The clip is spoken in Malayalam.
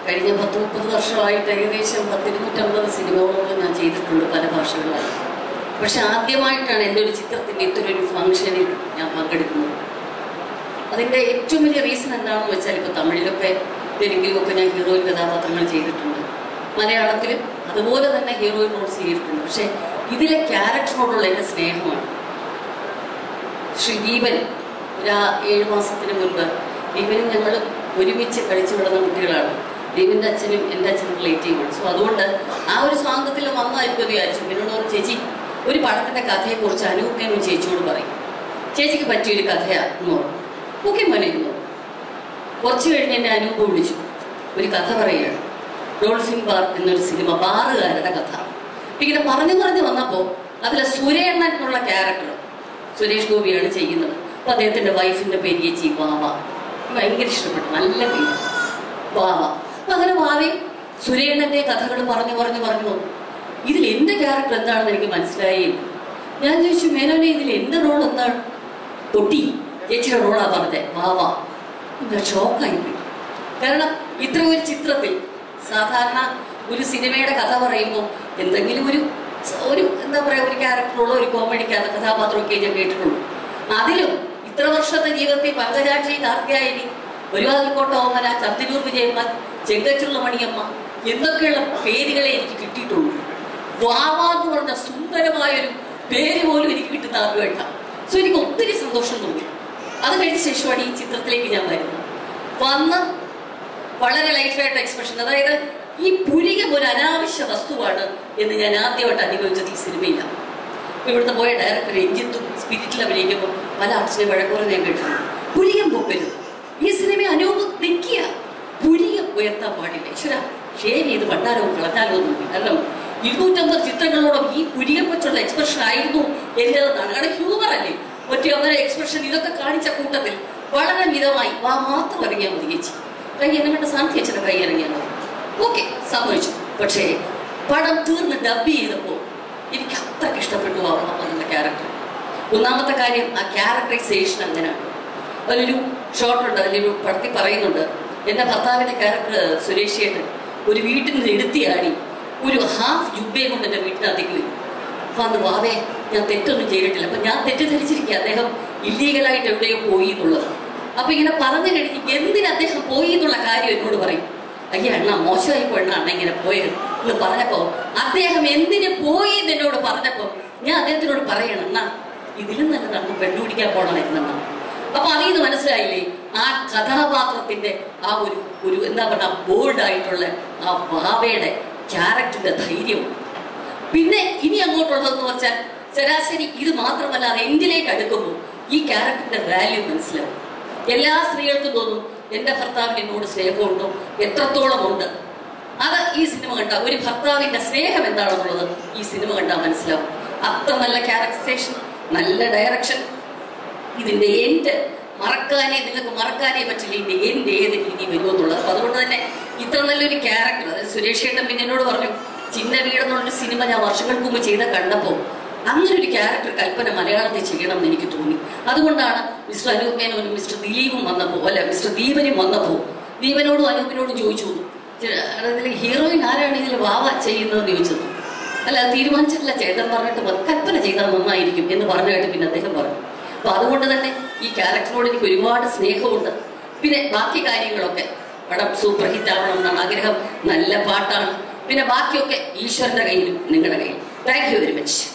കഴിഞ്ഞ പത്ത് മുപ്പത് വർഷമായിട്ട് ഏകദേശം പത്തിരുന്നൂറ്റമ്പത് സിനിമകളോളം ഞാൻ ചെയ്തിട്ടുണ്ട് പല ഭാഷകളിലായി പക്ഷെ ആദ്യമായിട്ടാണ് എൻ്റെ ഒരു ചിത്രത്തിൻ്റെ ഇത്തരം ഒരു ഫംഗ്ഷനിൽ ഞാൻ പങ്കെടുക്കുന്നത് അതിൻ്റെ ഏറ്റവും വലിയ റീസൺ എന്താണെന്ന് വെച്ചാൽ ഇപ്പോൾ തമിഴിലൊക്കെ തെലുങ്കിലും ഒക്കെ ഞാൻ ഹീറോയിൻ കഥാപാത്രങ്ങൾ ചെയ്തിട്ടുണ്ട് മലയാളത്തിലും അതുപോലെ തന്നെ ഹീറോയിൻ റോൾസ് ചെയ്തിട്ടുണ്ട് പക്ഷെ ഇതിലെ ക്യാരക്ടറിനോടുള്ള എൻ്റെ സ്നേഹമാണ് ശ്രീ ദീപൻ ഒരു ആ ഏഴ് മാസത്തിന് മുൻപ് ദീപനും ഞങ്ങൾ ഒരുമിച്ച് കളിച്ചു വിടുന്ന കുട്ടികളാണ് ദീപന്റെ അച്ഛനും എൻ്റെ അച്ഛനും റിലേറ്റീവാണ് സോ അതുകൊണ്ട് ആ ഒരു സ്വാതന്ത്ര്യത്തിൽ വന്നായിരിക്കും വിചാരിച്ചു എന്നോട് പറഞ്ഞു ചേച്ചി ഒരു പടത്തിന്റെ കഥയെക്കുറിച്ച് അനൂപേനും ചേച്ചിയോട് പറയും ചേച്ചിക്ക് പറ്റിയൊരു കഥയാണ് എന്ന് പറഞ്ഞു ഓക്കെ മോനെ എന്ന് പറഞ്ഞു. കുറച്ച് കഴിഞ്ഞ് എന്നെ അനൂപ് വിളിച്ചു ഒരു കഥ പറയുകയാണ് ഡോൾഫിൻ ബാർ എന്നൊരു സിനിമ ബാറുകാരുടെ കഥ അപ്പൊ ഇങ്ങനെ പറഞ്ഞു പറഞ്ഞു വന്നപ്പോൾ അതിലെ സുരേണ്ണൻ എന്നുള്ള ക്യാരക്ടർ സുരേഷ് ഗോപിയാണ് ചെയ്യുന്നത് അപ്പൊ അദ്ദേഹത്തിന്റെ വൈഫിന്റെ പേര് ചേച്ചി വാവ ഭയങ്കര ഇഷ്ടപ്പെട്ടു നല്ല പേര് വാവ അപ്പൊ അങ്ങനെ വാവയും സുരേണ്ണന്റെ കഥകൾ പറഞ്ഞു പറഞ്ഞു പറഞ്ഞു വന്നു ഇതിൽ എന്റെ ക്യാരക്ടർ എന്താണെന്ന് എനിക്ക് മനസ്സിലായില്ല ഞാൻ ചോദിച്ചു മേനോനെ ഇതിൽ എന്റെ റോൾ എന്താണ് പൊട്ടി ചേച്ചിയുടെ റോളാ പറഞ്ഞത് വാവ ഞാൻ ഷോക്കായി പോയി കാരണം ഇത്ര ഒരു ചിത്രത്തിൽ സാധാരണ ഒരു സിനിമയുടെ കഥ പറയുമ്പോൾ എന്തെങ്കിലും ഒരു സ- ഒരു എന്താ പറയാ ഒരു ക്യാരക്ടറുള്ള ഒരു കോമഡി കഥാപാത്രമൊക്കെ ഞാൻ കേട്ടിട്ടുള്ളൂ അതിലും ഇത്ര വർഷത്തെ ജീവിതത്തിൽ പങ്കജാക്ഷി കാർത്തിയായനി ഒരുവാതിൽക്കോട്ട ഓമന ചന്ദനൂർ വിജയമ്മ ചെങ്കച്ചുള്ള മണിയമ്മ എന്നൊക്കെയുള്ള പേരുകളെ എനിക്ക് കിട്ടിയിട്ടുള്ളൂ വാവ എന്ന് പറഞ്ഞ സുന്ദരമായൊരു പേര് പോലും എനിക്ക് കിട്ടുന്ന ആദ്യമായിട്ടാണ് സോ എനിക്ക് ഒത്തിരി സന്തോഷം തോന്നി അത് കഴിഞ്ഞ ശേഷമാണ് ഈ ചിത്രത്തിലേക്ക് ഞാൻ വരുന്നത് വന്ന് വളരെ ലൈഫായിട്ട് എക്സ്പ്രഷൻ അതായത് ഈ പുരികം ഒരു അനാവശ്യ വസ്തുവാണ് എന്ന് ഞാൻ ആദ്യമായിട്ട് അനുഭവിച്ചത് ഈ സിനിമയിലാണ് ഇപ്പൊ ഇവിടുത്തെ പോയ ഡയറക്ടർ രഞ്ജിത്തും സ്പിരിറ്റിൽ അഭിനയിക്കുമ്പോൾ പല ആർട്ടിസ്റ്റിനെ വഴക്കുറ ഞാൻ കേട്ടിട്ടുണ്ട് പുരികം പൊക്കലും ഈ സിനിമ അനൂപ് നിൽക്കുക പുരികം ഉയർത്താൻ പാടില്ല ഈശ്വര ഷേവ് ചെയ്ത് പണ്ടാലോ കളഞ്ഞാലോ ഒന്നും കാരണം ഇരുന്നൂറ്റമ്പത് ചിത്രങ്ങളോളം ഈ പുരികം വെച്ചുള്ള എക്സ്പ്രഷൻ ആയിരുന്നു എന്റേതെന്നാണ് കാരണം ഹ്യൂമർ അല്ലേ ഒറ്റ ഒന്നര എക്സ്പ്രഷൻ ഇതൊക്കെ കാണിച്ച കൂട്ടത്തിൽ വളരെ മിതമായി വാ മാത്രം ഇറങ്ങിയാൽ മതി ചേച്ചി കൈ എന്നെ വേണ്ട സാന്തി അച്ഛനെ കൈ ഇറങ്ങിയാൽ മതി ഓക്കെ സംഭവിച്ചു പക്ഷേ പടം തീർന്ന് ഡബ് ചെയ്തപ്പോൾ എനിക്ക് അത്രയ്ക്ക് ഇഷ്ടപ്പെട്ടു ആ എന്നുള്ള ക്യാരക്ടർ ഒന്നാമത്തെ കാര്യം ആ ക്യാരക്ടറൈസേഷൻ അങ്ങനെയാണ് അതിലൊരു ഷോട്ട് ഉണ്ട് അതിലൊരു പടത്തിൽ പറയുന്നുണ്ട് എൻ്റെ ഭർത്താവിൻ്റെ ക്യാരക്ടർ സുരേഷ് ചേട്ടൻ ഒരു വീട്ടിൽ നിന്ന് എടുത്തിയാടി ഒരു ഹാഫ് ജുബയും കൊണ്ട് എൻ്റെ വീട്ടിനകത്തേക്ക് വരും വന്ന് വാവേ ഞാൻ തെറ്റൊന്നും ചെയ്തിട്ടില്ല അപ്പൊ ഞാൻ തെറ്റിദ്ധരിച്ചിരിക്കുക അദ്ദേഹം ഇല്ലീഗലായിട്ട് എവിടെയോ പോയി എന്നുള്ളത് അപ്പൊ ഇങ്ങനെ പറഞ്ഞു കഴിഞ്ഞ് എന്തിന് അദ്ദേഹം പോയി എന്നുള്ള കാര്യം എന്നോട് പറയും അയ്യ അണ്ണ മോശമായി പോയി അണ്ണ ഇങ്ങനെ പോയത് എന്ന് പറഞ്ഞപ്പോ അദ്ദേഹം എന്തിന് പോയി എന്ന് എന്നോട് പറഞ്ഞപ്പോ ഞാൻ അദ്ദേഹത്തിനോട് പറയണം അണ്ണ ഇതിലും നല്ലത് അണ്ണ പെണ്ണുപിടിക്കാൻ പോകണമായിരുന്നു അണ്ണ അപ്പൊ അതിൽ നിന്ന് മനസ്സിലായില്ലേ ആ കഥാപാത്രത്തിന്റെ ആ ഒരു ഒരു എന്താ പറയുക ബോൾഡ് ആയിട്ടുള്ള ആ വാവയുടെ ക്യാരക്ടറിന്റെ ധൈര്യവും പിന്നെ ഇനി അങ്ങോട്ടുള്ളതെന്ന് വെച്ചാൽ ശരാശരി ഇത് മാത്രമല്ല അത് എന്തിലേക്ക് അടുക്കുമ്പോൾ ഈ ക്യാരക്ടറിന്റെ വാല്യൂ മനസ്സിലാവും എല്ലാ സ്ത്രീകൾക്കും തോന്നും എന്റെ ഭർത്താവിന് എന്നോട് സ്നേഹമുണ്ടോ എത്രത്തോളം ഉണ്ട് അത് ഈ സിനിമ കണ്ട ഒരു ഭർത്താവിന്റെ സ്നേഹം എന്താണെന്നുള്ളത് ഈ സിനിമ കണ്ടാൽ മനസ്സിലാവും അത്ര നല്ല ക്യാരക്ടറൈസേഷൻ നല്ല ഡയറക്ഷൻ ഇതിന്റെ എൻഡ് മറക്കാനേ നിങ്ങൾക്ക് മറക്കാനേ പറ്റില്ല ഇതിന്റെ എൻഡ് ഏത് രീതി വരുമെന്നുള്ളത് അപ്പൊ അതുകൊണ്ട് തന്നെ ഇത്ര നല്ലൊരു ക്യാരക്ടർ അതായത് സുരേഷ് ഏട്ടൻ പിന്നെ എന്നോട് പറഞ്ഞു ചിന്ന വീടെന്നുള്ളൊരു സിനിമ ഞാൻ വർഷങ്ങൾക്ക് മുമ്പ് ചെയ്ത കണ്ടപ്പോൾ അങ്ങനെ ഒരു ക്യാരക്ടർ കൽപ്പന മലയാളത്തിൽ ചെയ്യണം എന്ന് എനിക്ക് തോന്നി അതുകൊണ്ടാണ് മിസ്റ്റർ അനൂപ് മേനോനും മിസ്റ്റർ ദിലീപും വന്നപ്പോൾ അല്ല മിസ്റ്റർ ദീപനും വന്നപ്പോൾ ദീപനോടും അനൂപിനോടും ചോദിച്ചു ഇതിൽ ഹീറോയിൻ ആരാണ് ഇതിൽ വാവ ചെയ്യുന്നതെന്ന് ചോദിച്ചത് അല്ല അത് തീരുമാനിച്ചിട്ടില്ല ചേട്ടൻ പറഞ്ഞിട്ട് മതി കൽപ്പന ചെയ്താൽ നന്നായിരിക്കും എന്ന് പറഞ്ഞായിട്ട് പിന്നെ അദ്ദേഹം പറഞ്ഞു അപ്പൊ അതുകൊണ്ട് തന്നെ ഈ ക്യാരക്ടറിനോട് എനിക്ക് ഒരുപാട് സ്നേഹമുണ്ട് പിന്നെ ബാക്കി കാര്യങ്ങളൊക്കെ പടം സൂപ്പർ ഹിറ്റ് ആവണം എന്നാണ് ആഗ്രഹം നല്ല പാട്ടാണ് പിന്നെ ബാക്കിയൊക്കെ ഈശ്വരന്റെ കയ്യിലും നിങ്ങളുടെ കയ്യിലും താങ്ക് യു വെരി മച്ച്